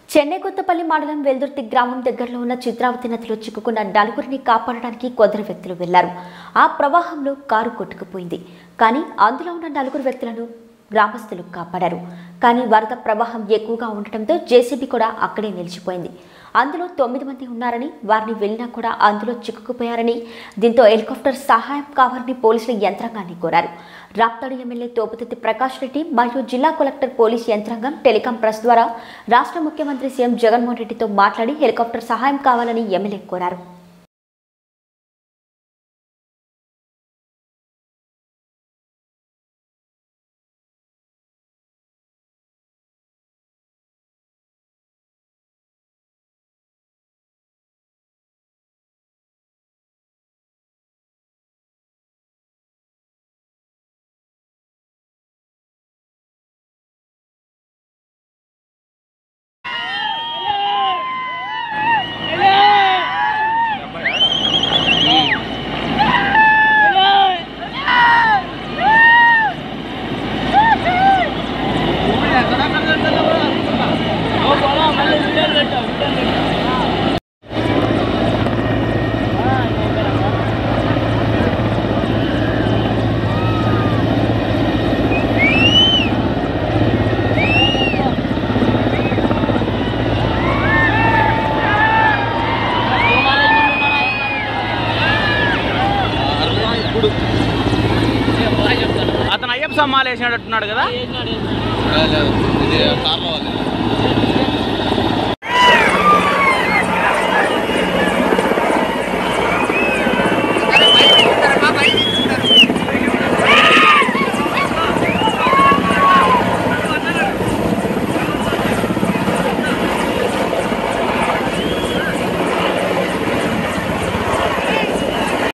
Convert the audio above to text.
చెన్నై కొత్తపల్లి మండలం వెల్దుర్తి గ్రామం దగ్గరలో ఉన్న చిత్రావతి నదిలో చిక్కుకున్న నలుగురిని కాపాడడానికి కొందరు వ్యక్తులు వెళ్లారు ఆ ప్రవాహంలో కారు కొట్టుకుపోయింది కానీ అందులో ఉన్న నలుగురు వ్యక్తులను గ్రామస్తులు కాపాడారు కానీ వరద ప్రవాహం ఎక్కువగా ఉండటంతో జేసీబీ కూడా అక్కడే నిలిచిపోయింది అందులో తొమ్మిది మంది ఉన్నారని వారిని వెళ్ళినా కూడా అందులో చిక్కుకుపోయారని దీంతో హెలికాప్టర్ సహాయం కావాలని పోలీసులు యంత్రాంగాన్ని కోరారు రాప్తాడు ఎమ్మెల్యే తోపుతిత్తి ప్రకాష్ రెడ్డి మరియు జిల్లా కలెక్టర్ పోలీస్ యంత్రాంగం టెలికాం ప్రెస్ ద్వారా రాష్ట్ర ముఖ్యమంత్రి సీఎం జగన్మోహన్ రెడ్డితో మాట్లాడి హెలికాప్టర్ సహాయం కావాలని ఎమ్మెల్యే కోరారు అతను అయ్యప్ప సమ్మాలు వేసినట్టున్నాడు కదా లేదు, ఇది కార్లో వాళ్ళు